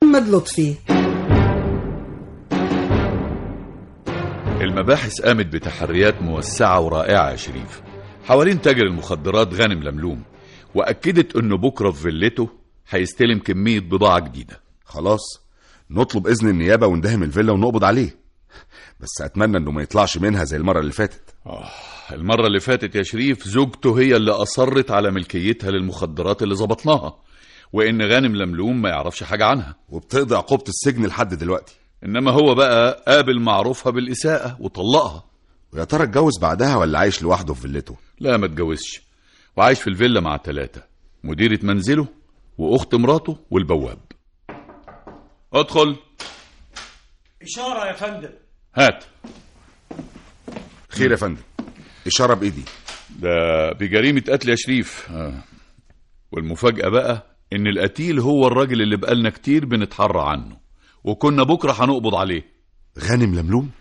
محمد لطفي المباحث قامت بتحريات موسعة ورائعة يا شريف حوالين تاجر المخدرات غانم لملوم وأكدت إنه بكرة في فيلته هيستلم كمية بضاعة جديدة خلاص نطلب اذن النيابه وندهم الفيلا ونقبض عليه بس اتمنى انه ما يطلعش منها زي المره اللي فاتت المرة اللي فاتت يا شريف زوجته هي اللي أصرت على ملكيتها للمخدرات اللي ظبطناها وإن غانم لملوم ما يعرفش حاجة عنها وبتقضي عقوبه السجن لحد دلوقتي إنما هو بقى قابل معروفها بالإساءة وطلقها ويا ترى اتجوز بعدها ولا عايش لوحده في فيلته لا ما اتجوزش وعايش في الفيلا مع ثلاثة مديرة منزله وأخت مراته والبواب ادخل إشارة يا فندم هات خير يا فندم اشاره بايدي ده بجريمة قتل يا شريف آه. والمفاجأة بقى إن القتيل هو الراجل اللي بقالنا كتير بنتحرى عنه وكنا بكرة هنقبض عليه غانم لملوم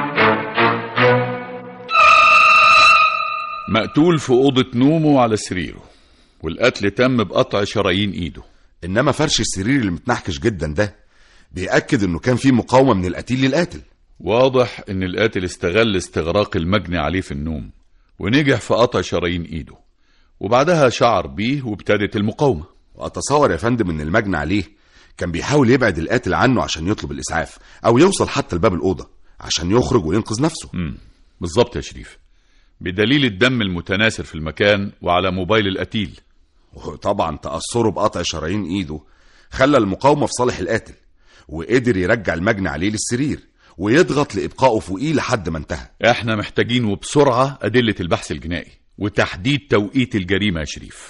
مقتول في أوضة نومه على سريره والقتل تم بقطع شرايين إيده انما فرش السرير اللي متنحكش جدا ده بيأكد انه كان في مقاومه من القتيل للقاتل واضح إن القاتل استغل استغراق المجني عليه في النوم ونجح في قطع شرايين إيده وبعدها شعر بيه وابتدت المقاومة واتصور يا فندم ان المجني عليه كان بيحاول يبعد القاتل عنه عشان يطلب الاسعاف او يوصل حتى لباب الاوضه عشان يخرج وينقذ نفسه مم. بالظبط يا شريف بدليل الدم المتناثر في المكان وعلى موبايل القتيل وطبعا تأثره بقطع شرايين ايده خلى المقاومة في صالح القاتل وقدر يرجع المجني عليه للسرير ويضغط لإبقائه فوقيه لحد ما انتهى احنا محتاجين وبسرعة أدلة البحث الجنائي وتحديد توقيت الجريمة يا شريف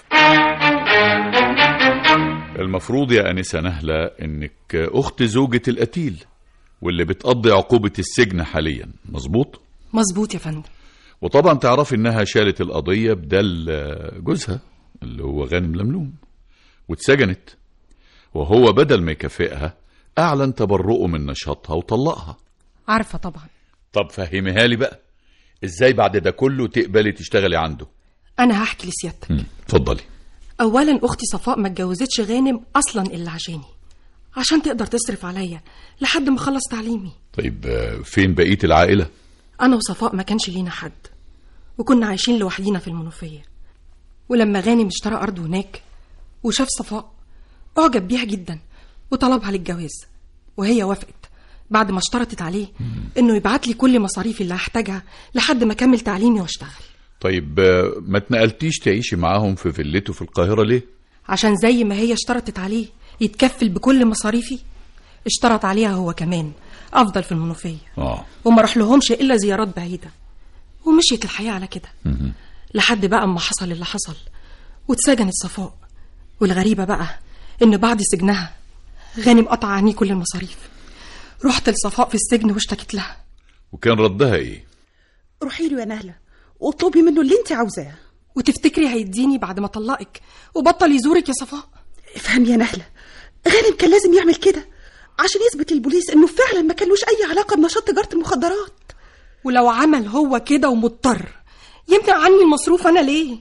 المفروض يا أنسة نهلة إنك أخت زوجة القتيل واللي بتقضي عقوبة السجن حاليا مظبوط؟ مظبوط يا فندم وطبعا تعرفي إنها شالت القضية بدل جوزها اللي هو غانم لملوم واتسجنت وهو بدل ما يكافئها أعلن تبرؤه من نشاطها وطلقها عارفة طبعا طب فهميها لي بقى ازاي بعد ده كله تقبلي تشتغلي عنده أنا هحكي لسيادتك مم، اتفضلي أولا أختي صفاء ما اتجوزتش غانم أصلا إلا عشاني عشان تقدر تصرف عليا لحد ما أخلص تعليمي طيب آه، فين بقية العائلة أنا وصفاء ما كانش لينا حد وكنا عايشين لوحدينا في المنوفية ولما غانم اشترى أرض هناك وشاف صفاء أعجب بيها جدا وطلبها للجواز وهي وافقت بعد ما اشترطت عليه إنه يبعت لي كل مصاريفي اللي هحتاجها لحد ما أكمل تعليمي واشتغل طيب آه، ما اتنقلتيش تعيشي معاهم في فيلته في القاهرة ليه عشان زي ما هي اشترطت عليه يتكفل بكل مصاريفي اشترط عليها هو كمان أفضل في المنوفية اه وما راح لهمش إلا زيارات بعيدة ومشيت الحياة على كده لحد بقى اما حصل اللي حصل واتسجنت صفاء والغريبة بقى إن بعد سجنها غانم قطع عني كل المصاريف رحت لصفاء في السجن واشتكيت لها وكان ردها ايه روحي له يا نهلة واطلبي منه اللي انت عاوزاه وتفتكري هيديني بعد ما طلقك وبطل يزورك يا صفاء افهم يا نهلة غانم كان لازم يعمل كده عشان يثبت للبوليس انه فعلا ما كان لوش اي علاقة بنشاط تجارة المخدرات ولو عمل هو كده ومضطر يمنع عني المصروف أنا ليه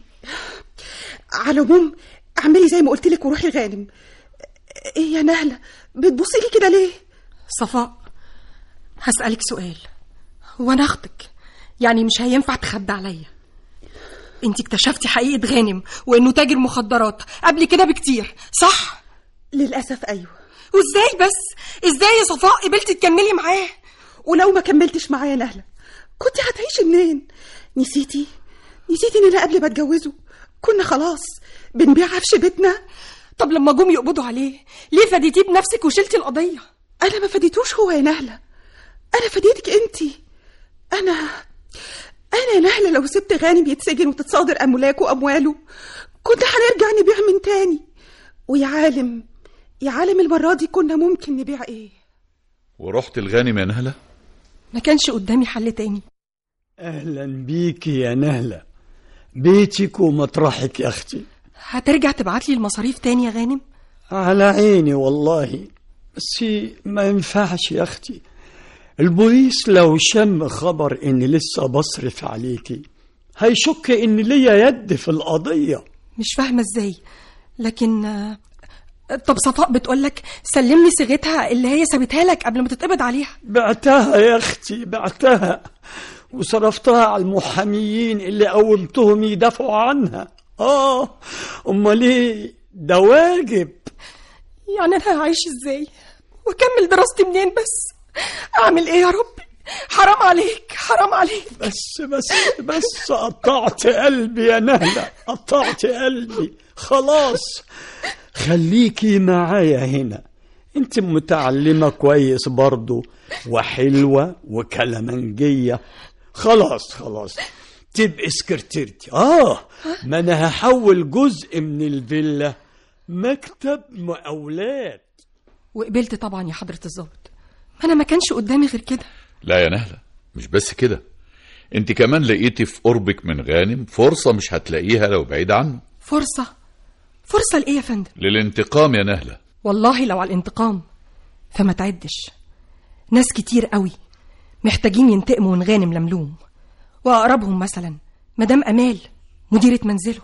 على العموم اعملي زي ما قلت لك وروحي غانم ايه يا نهلة بتبصي لي كده ليه صفاء هسألك سؤال هو أنا أختك يعني مش هينفع تخبي عليا انت اكتشفتي حقيقة غانم وانه تاجر مخدرات قبل كده بكتير صح للاسف ايوه وازاي بس ازاي يا صفاء قبلتي تكملي معاه ولو ما كملتش معايا يا نهلة كنت هتعيشي منين نسيتي نسيتي اننا قبل ما اتجوزه كنا خلاص بنبيع عفش بيتنا طب لما جم يقبضوا عليه ليه فديتيه بنفسك وشلتي القضية انا ما فديتوش هو يا نهلة انا فديتك انتي انا انا يا نهلة لو سبت غانم يتسجن وتتصادر املاكه وامواله كنا هنرجع نبيع من تاني ويا عالم يا عالم المرة دي كنا ممكن نبيع ايه ورحت الغانم يا نهلة ما كانش قدامي حل تاني أهلا بيكي يا نهلة بيتك ومطرحك يا أختي هترجع تبعتلي المصاريف تاني يا غانم على عيني والله بس ما ينفعش يا أختي البوليس لو شم خبر إني لسه بصرف عليكي هيشك إن ليا يد في القضية مش فاهمة ازاي لكن آه، طب صفاء بتقولك سلم لي صيغتها اللي هي سابتها لك قبل ما تتقبض عليها بعتها يا اختي بعتها وصرفتها على المحاميين اللي قومتهم يدافعوا عنها اه امال ايه ده واجب يعني انا هعيش ازاي واكمل دراستي منين بس اعمل ايه يا ربي حرام عليك حرام عليك بس بس بس قطعت قلبي يا نهلة قطعت قلبي خلاص خليكي معايا هنا انت متعلمة كويس برضو وحلوة وكلامنجية خلاص خلاص تبقي سكرتيرتي اه ما انا هحول جزء من الفيلا مكتب مقاولات وقبلت طبعا يا حضرة الظابط ما انا ما كانش قدامي غير كده لا يا نهلة مش بس كده انت كمان لقيتي في قربك من غانم فرصة مش هتلاقيها لو بعيد عنه فرصة فرصة لإيه يا فندم للانتقام يا نهلة والله لو على الانتقام فما تعدش ناس كتير قوي محتاجين ينتقموا من غانم لملوم وأقربهم مثلا مدام أمال مديرة منزله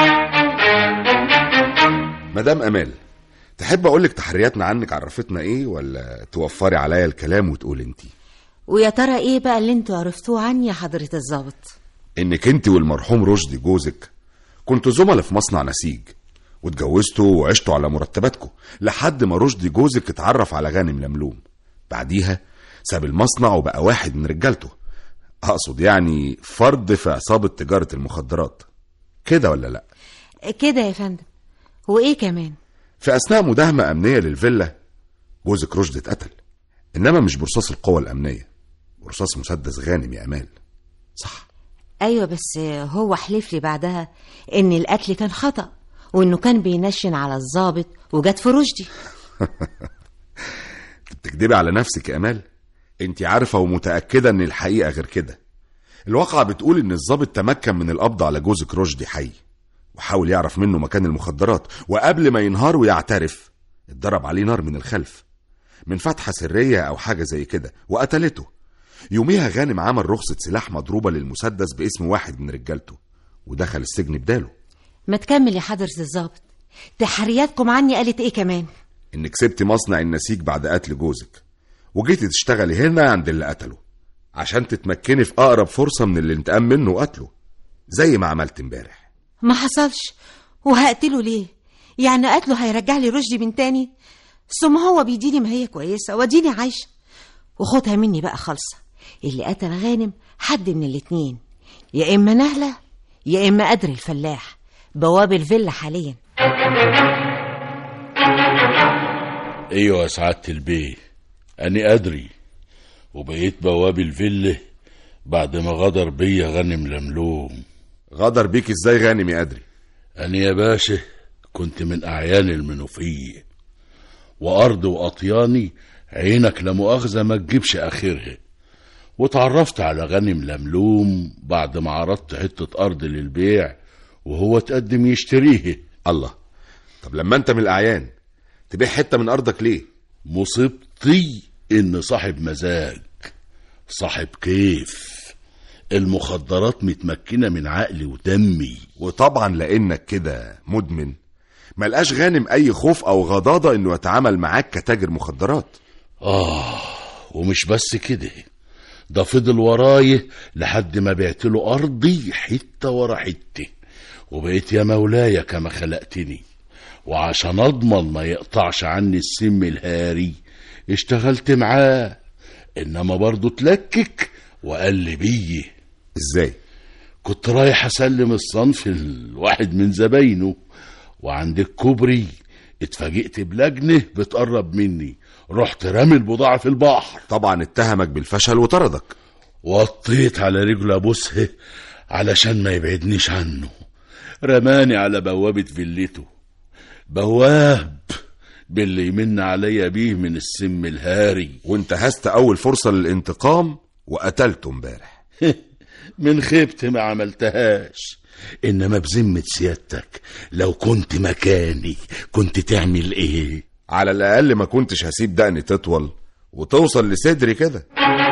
مدام امال تحب اقول لك تحرياتنا عنك عرفتنا ايه ولا توفري عليا الكلام وتقول انتي ويا ترى ايه بقى اللي انتوا عرفتوه عني يا حضرة الظابط انك انت والمرحوم رشدي جوزك كنتوا زملاء في مصنع نسيج واتجوزتوا وعشتوا على مرتباتكم لحد ما رشدي جوزك اتعرف على غانم لملوم بعديها ساب المصنع وبقى واحد من رجالته اقصد يعني فرد في عصابة تجارة المخدرات كده ولا لا كده يا فندم وايه كمان في اثناء مداهمة امنية للفيلا جوزك رشدي اتقتل انما مش برصاص القوى الامنية برصاص مسدس غانم يا امال صح ايوه بس هو حلف لي بعدها ان القتل كان خطأ وانه كان بينشن على الظابط وجت في رشدي بتكدبي على نفسك يا امال انت عارفه ومتاكده ان الحقيقه غير كده الواقعه بتقول ان الضابط تمكن من القبض على جوزك رشدي حي وحاول يعرف منه مكان المخدرات وقبل ما ينهار ويعترف اتضرب عليه نار من الخلف من فتحه سريه او حاجه زي كده وقتلته يوميها غانم عمل رخصه سلاح مضروبه للمسدس باسم واحد من رجالته ودخل السجن بداله ما تكمل يا حضرة الظابط تحرياتكم عني قالت ايه كمان انك سبتي مصنع النسيج بعد قتل جوزك وجيتي تشتغلي هنا عند اللي قتله عشان تتمكني في اقرب فرصه من اللي انتقام منه وقتله زي ما عملت امبارح ما حصلش وهقتله ليه يعني قتله هيرجع لي رشدي من تاني ثم هو بيديني ما هي كويسة واديني عايشة وخدها مني بقى خالصة اللي قتل غانم حد من الاتنين يا إما نهلة يا إما قدر الفلاح بواب الفيلا حاليا ايوه يا سعادة البيه أنا أدري وبقيت بواب الفيلا بعد ما غدر بيا غنم لملوم غدر بيك ازاي غانم يا ادري أنا يا باشا كنت من أعيان المنوفية وأرض وأطياني عينك لا مؤاخذة ما تجيبش آخرها وتعرفت على غنم لملوم بعد ما عرضت حتة أرض للبيع وهو تقدم يشتريه الله طب لما انت من الاعيان تبيع حته من ارضك ليه مصيبتي إن صاحب مزاج صاحب كيف المخدرات متمكنة من عقلي ودمي وطبعا لانك كده مدمن ملقاش غانم اي خوف او غضاضه انه يتعامل معاك كتاجر مخدرات آه ومش بس كده ده فضل وراي لحد ما بعت له أرضي حتة ورا حتة وبقيت يا مولاي كما خلقتني وعشان أضمن ما يقطعش عني السم الهاري اشتغلت معاه إنما برضه تلكك وقال لي بيه ازاي كنت رايح أسلم الصنف لواحد من زباينه وعند الكوبري اتفاجئت بلجنة بتقرب مني رحت رامي البضاعة في البحر طبعا اتهمك بالفشل وطردك وطيت على رجله ابوسها علشان ما يبعدنيش عنه رماني على بوابة فيلته بواب باللي يمن عليا بيه من السم الهاري وانتهزت اول فرصه للانتقام وقتلته امبارح من خيبتي ما عملتهاش انما بذمة سيادتك لو كنت مكاني كنت تعمل ايه على الاقل ما كنتش هسيب دقني تطول وتوصل لصدري كده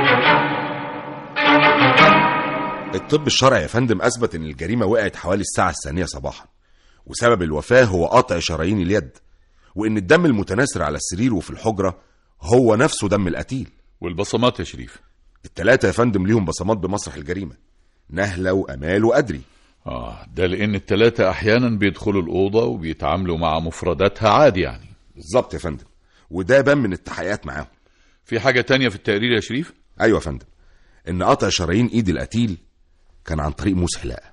الطب الشرعي يا فندم اثبت ان الجريمه وقعت حوالي الساعه الثانيه صباحا وسبب الوفاه هو قطع شرايين اليد وإن الدم المتناثر على السرير وفي الحجرة هو نفسه دم القتيل والبصمات يا شريف التلاتة يا فندم ليهم بصمات بمسرح الجريمة نهلة وأمال وأدري اه ده لان التلاتة احيانا بيدخلوا الاوضة وبيتعاملوا مع مفرداتها عادي يعني بالظبط يا فندم وده بان من التحقيقات معاهم في حاجة تانية في التقرير يا شريف أيوة يا فندم إن قطع شرايين إيد القتيل كان عن طريق موس حلاقة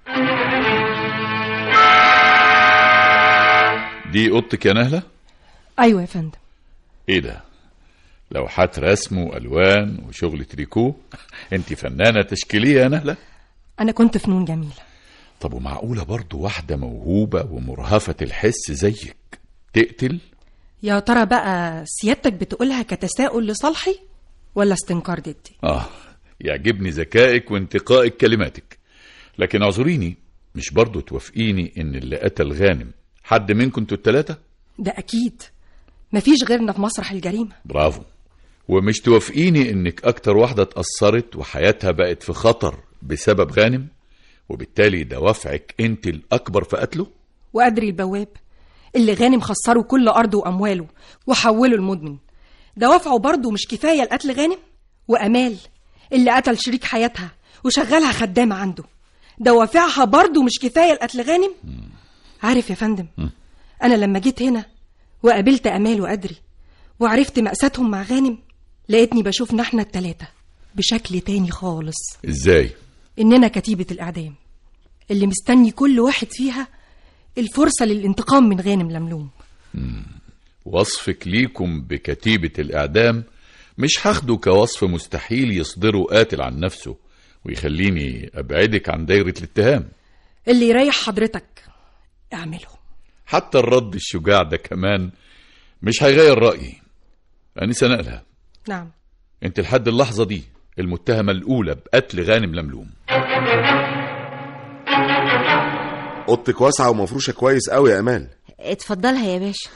دي اوضتك يا نهلة ايوه يا فندم ايه ده لوحات رسم والوان وشغل تريكو انت فنانة تشكيلية يا نهلة انا كنت فنون جميله طب ومعقولة برضو واحدة موهوبة ومرهفة الحس زيك تقتل يا ترى بقى سيادتك بتقولها كتساؤل لصالحي ولا استنكار ضدي اه يعجبني ذكائك وانتقائك كلماتك لكن اعذريني مش برضو توافقيني ان اللي قتل غانم حد منكم انتوا التلاتة ده اكيد مفيش غيرنا في مسرح الجريمه برافو ومش توافقيني انك اكتر واحدة اتأثرت وحياتها بقت في خطر بسبب غانم وبالتالي دوافعك انت الاكبر في قتله وأدري البواب اللي غانم خسره كل أرضه وأمواله وحوله المدمن دوافعه برضه مش كفاية لقتل غانم وأمال اللي قتل شريك حياتها وشغلها خدامة عنده دوافعها برضه مش كفاية لقتل غانم عارف يا فندم أنا لما جيت هنا وقابلت أمال وأدري وعرفت مأساتهم مع غانم لقيتني بشوفنا احنا التلاتة بشكل تاني خالص ازاي إننا كتيبة الإعدام اللي مستني كل واحد فيها الفرصة للانتقام من غانم لملوم وصفك ليكم بكتيبة الإعدام مش هاخده كوصف مستحيل يصدره قاتل عن نفسه ويخليني أبعدك عن دايرة الاتهام اللي يريح حضرتك اعمله حتى الرد الشجاع ده كمان مش هيغير رأيي أنسة نقلها نعم انت لحد اللحظة دي المتهمة الأولى بقتل غانم لملوم أوضتك واسعة ومفروشة كويس قوي يا أمال اتفضلها يا باشا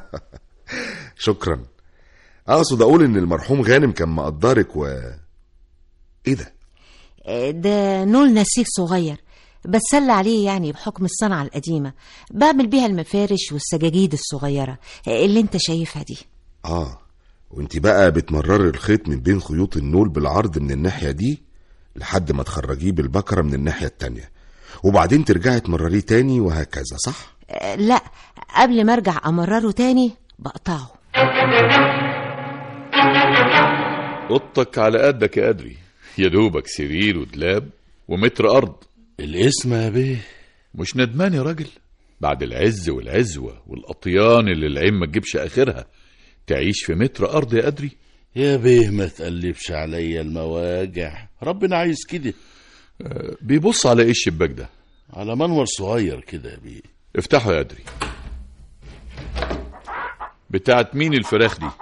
شكرا أقصد أقول إن المرحوم غانم كان مقدرك و إيه ده؟ ده نول نسيج صغير بتسلى عليه يعني بحكم الصنعة القديمة بعمل بيها المفارش والسجاجيد الصغيرة اللي انت شايفها دي آه وانت بقى بتمرري الخيط من بين خيوط النول بالعرض من الناحية دي لحد ما تخرجيه بالبكرة من الناحية التانية وبعدين ترجعي تمرريه تاني وهكذا صح؟ آه، لا قبل ما ارجع امرره تاني بقطعه اوضتك على قدك يا أدري يا دوبك سرير ودلاب ومتر أرض الاسم يا بيه مش ندمان يا راجل بعد العز والعزوة والأطيان اللي العين ما تجيبش آخرها تعيش في متر أرض يا أدري يا بيه ما تقلبش عليا المواجع ربنا عايز كده بيبص على إيه الشباك ده على منور صغير كده يا بيه افتحه يا أدري بتاعت مين الفراخ دي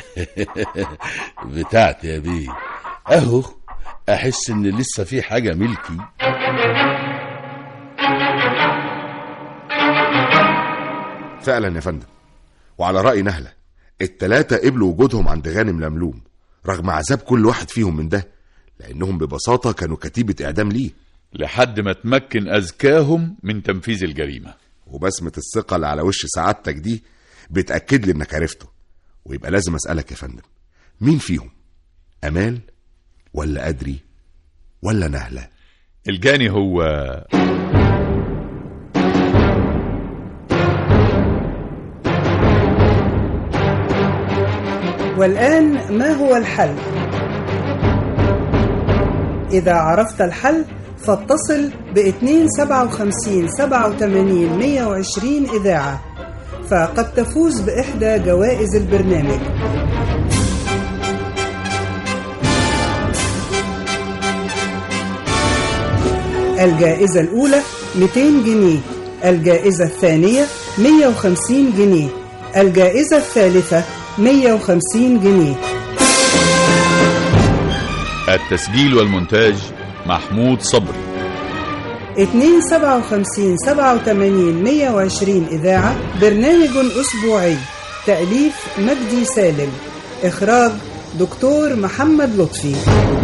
بتاعتي يا بيه اهو احس ان لسه في حاجه ملكي فعلا يا فندم وعلى رأي نهلة التلاتة قبلوا وجودهم عند غانم لملوم رغم عذاب كل واحد فيهم من ده لأنهم ببساطة كانوا كتيبة إعدام ليه لحد ما تمكن أذكاهم من تنفيذ الجريمة وبسمة الثقة اللي على وش سعادتك دي بتأكد لي إنك عرفته ويبقى لازم أسألك يا فندم مين فيهم أمال ولا أدري ولا نهلة الجاني هو والآن ما هو الحل؟ إذا عرفت الحل فاتصل ب 257 87 120 إذاعة فقد تفوز بإحدى جوائز البرنامج الجائزة الأولى 200 جنيه الجائزة الثانية 150 جنيه الجائزة الثالثة 150 جنيه التسجيل والمونتاج محمود صبري 257 87 120 إذاعة برنامج أسبوعي تأليف مجدي سالم إخراج دكتور محمد لطفي